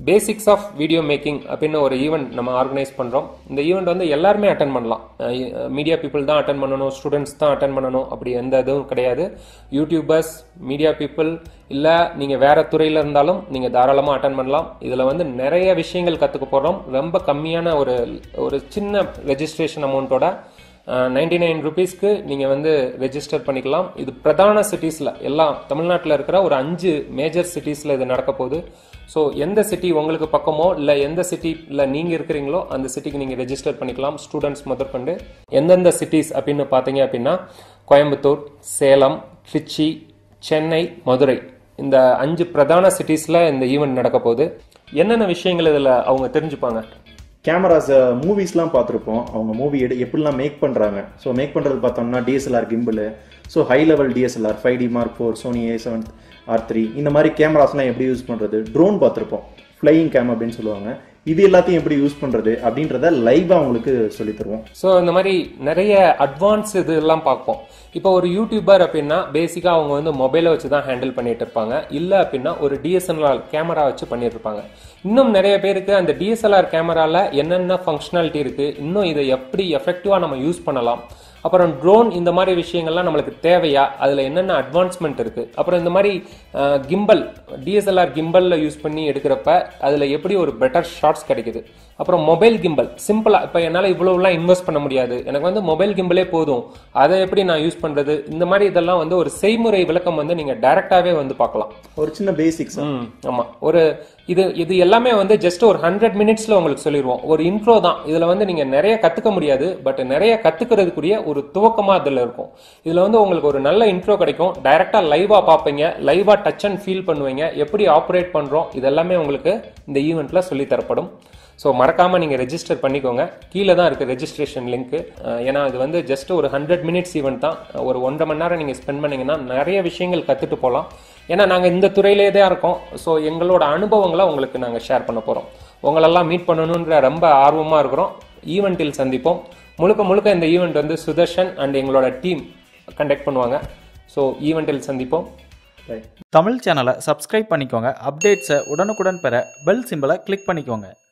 basics of video making அப்படின்னு ஒரு event நம்ம ஆர்கனைஸ் பண்ணுறோம் இந்த ஈவெண்ட் வந்து எல்லாருமே அட்டன் பண்ணலாம் மீடியா பீப்புள் தான் அட்டன் பண்ணணும் ஸ்டூடெண்ட்ஸ் தான் அட்டன் பண்ணணும் அப்படி எந்த இதுவும் கிடையாது யூடியூபர்ஸ் மீடியா பீப்புள் இல்லை நீங்கள் வேற துறையில் இருந்தாலும் நீங்கள் தாராளமாக அட்டன் பண்ணலாம் இதில் வந்து நிறைய விஷயங்கள் கற்றுக்க போகிறோம் ரொம்ப கம்மியான ஒரு ஒரு சின்ன ரெஜிஸ்ட்ரேஷன் அமௌண்ட்டோட நைன்டி நைன் ருபீஸ்க்கு நீங்கள் வந்து ரெஜிஸ்டர் பண்ணிக்கலாம் இது பிரதான சிட்டிஸில் எல்லாம் தமிழ்நாட்டில் இருக்கிற ஒரு அஞ்சு மேஜர் சிட்டிஸில் இது நடக்க போகுது ஸோ எந்த சிட்டி உங்களுக்கு பக்கமோ இல்லை எந்த சிட்டியில் நீங்கள் இருக்கிறீங்களோ அந்த சிட்டிக்கு நீங்கள் ரெஜிஸ்டர் பண்ணிக்கலாம் ஸ்டூடெண்ட்ஸ் முதற்கொண்டு எந்தெந்த சிட்டிஸ் அப்படின்னு பார்த்தீங்க அப்படின்னா கோயம்புத்தூர் சேலம் திருச்சி சென்னை மதுரை இந்த அஞ்சு பிரதான சிட்டிஸில் இந்த ஈவெண்ட் நடக்க போகுது என்னென்ன விஷயங்கள் இதில் அவங்க தெரிஞ்சுப்பாங்க கேமராஸ் மூவிஸ்லாம் பார்த்துருப்போம் அவங்க மூவி எடு எப்படிலாம் மேக் பண்ணுறாங்க ஸோ மேக் பண்ணுறது பார்த்தோம்னா DSLR gimbal so high level DSLR five D mark four Sony A seven R three இந்த மாதிரி கேமராஸ்லாம் எப்படி யூஸ் பண்ணுறது ட்ரோன் பார்த்துருப்போம் ஃப்ளையிங் கேம் அப்படின்னு சொல்லுவாங்க இது எல்லாத்தையும் எப்படி யூஸ் பண்ணுறது அப்படின்றத லைவாக அவங்களுக்கு சொல்லித் தருவோம் ஸோ இந்த மாதிரி நிறைய அட்வான்ஸ் இதெல்லாம் பார்ப்போம் இப்போ ஒரு யூடியூபர் அப்படின்னா பேசிக்காக அவங்க வந்து மொபைலை வச்சு தான் ஹேண்டில் பண்ணிட்டு இருப்பாங்க இல்லை அப்படின்னா ஒரு டிஎஸ்எல்ஆர் கேமரா வச்சு பண்ணிட்டு இருப்பாங்க இன்னும் நிறைய பேருக்கு அந்த டிஎஸ்எல்ஆர் கேமரால என்னென்ன ஃபங்க்ஷனாலிட்டி இருக்கு இன்னும் இதை எப்படி எஃபெக்டிவாக நம்ம யூஸ் பண்ணலாம் அப்புறம் ட்ரோன் இந்த மாதிரி விஷயங்கள்லாம் நம்மளுக்கு தேவையா அதில் என்னென்ன அட்வான்ஸ்மெண்ட் இருக்கு அப்புறம் இந்த மாதிரி கிம்பல் டிஎஸ்எல்ஆர் கிம்பல்ல யூஸ் பண்ணி எடுக்கிறப்ப அதில் எப்படி ஒரு பெட்டர் ஷார்ட்ஸ் கிடைக்குது அப்புறம் மொபைல் கிம்பல் சிம்பிளா இப்போ என்னால் இவ்வளவுலாம் இன்வெஸ்ட் பண்ண முடியாது எனக்கு வந்து மொபைல் கிம்பலே போதும் அதை எப்படி நான் யூஸ் பண்றது இந்த மாதிரி இதெல்லாம் வந்து ஒரு செய்முறை விளக்கம் வந்து நீங்க டைரக்டாவே வந்து பார்க்கலாம் ஒரு சின்ன பேசிக்ஸ் ம் ஆமா ஒரு இது இது எல்லாமே வந்து ஜஸ்ட் ஒரு ஹண்ட்ரட் மினிட்ஸ்ல உங்களுக்கு சொல்லிடுவோம் ஒரு இன்ட்ரோ தான் இதுல வந்து நீங்க நிறைய கத்துக்க முடியாது பட் நிறைய கத்துக்கிறதுக்குரிய ஒரு துவக்கமா இதுல இருக்கும் இதுல வந்து உங்களுக்கு ஒரு நல்ல இன்ட்ரோ கிடைக்கும் டைரக்டா லைவா பார்ப்பீங்க லைவா டச் அண்ட் ஃபீல் பண்ணுவீங்க எப்படி ஆப்ரேட் பண்றோம் இதெல்லாமே உங்களுக்கு இந்த ஈவெண்ட்ல சொல்லி தரப்படும் ஸோ மறக்காம நீங்க ரெஜிஸ்டர் பண்ணிக்கோங்க கீழே தான் இருக்கு ரெஜிஸ்ட்ரேஷன் லிங்க் ஏன்னா இது வந்து ஜஸ்ட் ஒரு ஹண்ட்ரட் மினிட்ஸ் ஈவெண்ட் தான் ஒரு ஒன்றரை மணி நேரம் நீங்க ஸ்பெண்ட் பண்ணீங்கன்னா நிறைய விஷயங்கள் கத்துட்டு போகலாம் ஏன்னா நாங்கள் இந்த துறையிலே தான் இருக்கோம் ஸோ எங்களோட அனுபவங்களை உங்களுக்கு நாங்கள் ஷேர் பண்ண போகிறோம் உங்களெல்லாம் மீட் பண்ணணுன்ற ரொம்ப ஆர்வமாக இருக்கிறோம் ஈவெண்ட்டில் சந்திப்போம் முழுக்க முழுக்க இந்த ஈவெண்ட் வந்து சுதர்ஷன் அண்ட் எங்களோட டீம் கண்டக்ட் பண்ணுவாங்க ஸோ ஈவெண்ட்டில் சந்திப்போம் ரைட் தமிழ் சேனலை சப்ஸ்கிரைப் பண்ணிக்கோங்க அப்டேட்ஸை உடனுக்குடன் பெற பெல் சிம்பலை கிளிக் பண்ணிக்கோங்க